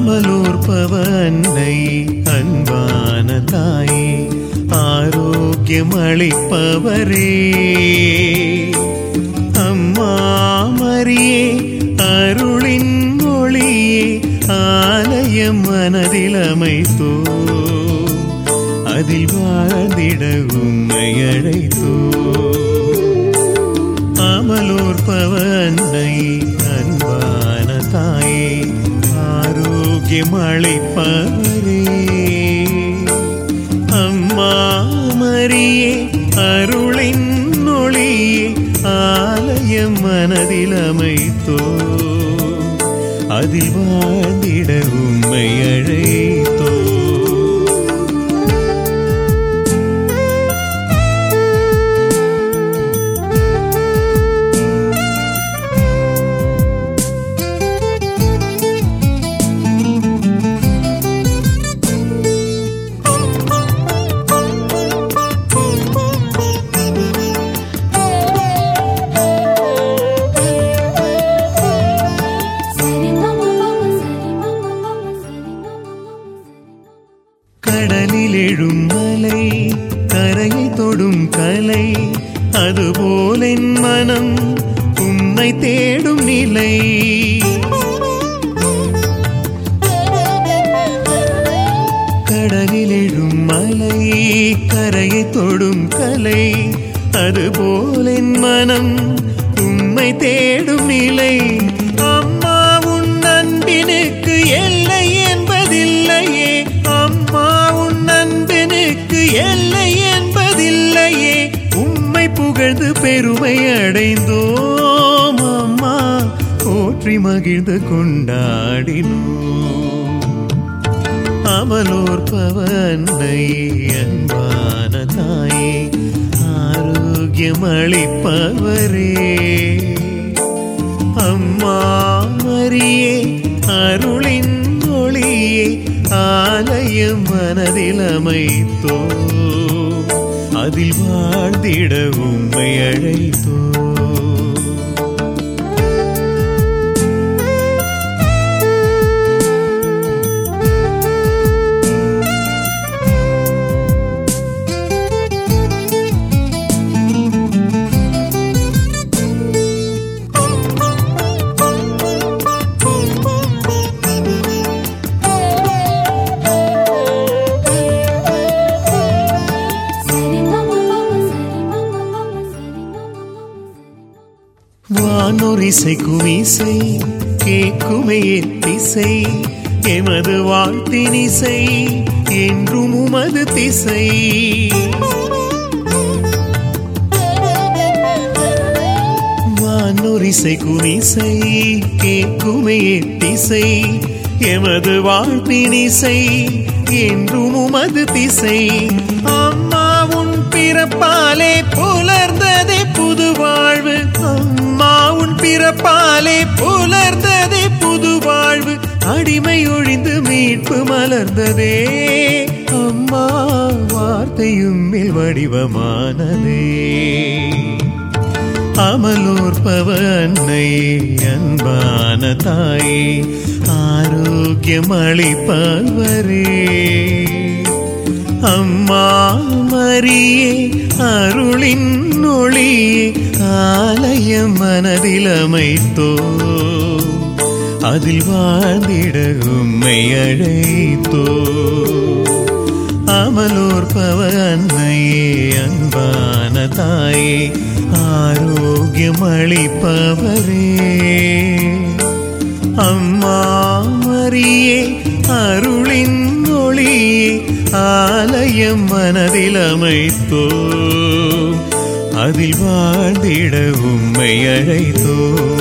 அமலோற்பவ அன்னை அன்பான தாயே ஆரோக்கியம் அளிப்பவரே அம்மா மரியே அருளின் மொழியே ஆலயம் மனதில் அமைத்தோ அதில் வாழ்ந்திட உம்மை அழைத்தோ அமலோற்பவ அன்னை அன்பான தாயே ஆரோக்கியம் அளிப்பவரே அம்மா மரியே அருளின் ஒளியே ஆலயம் மனதில் அமைத்தோ அதில் வாழ்ந்திட உம்மை அழைத்தோ கடலில் எழும் மலை கரையை தொடும் கலை அதுபோல் என் மனம் உன்னை தேடும் நிலை கடலில் எழும் மலை கரையை தொடும் கலை அதுபோல் என் மனம் உம்மை தேடும் நிலை அம்மா உன் அன்பினுக்கு எல்லை என்பதில்லையே அம்மா உன் அன்பினுக்கு எல்லை என்பதில்லையே உம்மை புகழ்ந்து பெருமை அடைந்தோம் அம்மா போற்றி மகிழ்ந்து கொண்டாடினோம் அமலோற்பவ அன்னை அன்பான தாயே ஆரோக்கியம் அளிப்பவரே அம்மா மரியே அருளின் ஒளியே ஆலயம் மனதில் அமைத்தோ அதில் வாழ்ந்திட உம்மை அழைத்தோ வானொரிசை குமிசை கேக்குமே திசை எமது வாழ்த்தினிசை என்றும் உமது திசை வானொரிசை குமிசை கேக்குமே திசை எமது வாழ்த்தினிசை என்றும் உமது திசை அம்மா உன் பிறப்பாலே புலர்ந்ததே புது வாழ்வு அம்மா உன் பிறப்பாலே புலர்ந்ததே புது வாழ்வு அடிமை ஒழிந்து மீட்பு மலர்ந்ததே அம்மா வார்த்தையும் மேல் வடிவமானதே அமலோற்பவ அன்னை அன்பான தாயே ஆரோக்கியம் அளிப்பவரே அம்மா மரியே அருளின் ஒளியே ஆலயம் மனதில் அமைத்தோ அதில் வாழ்ந்திட உம்மை அழைத்தோ அமலோற்பவ அன்னையே அன்பான தாயே ஆரோக்கியம் அளிப்பவரே அம்மா மரியே அருளின் ஒளியே ஆலயம் மனதில் அமைத்தோ அதில் வாழ்ந்திட உம்மை அழைத்தோ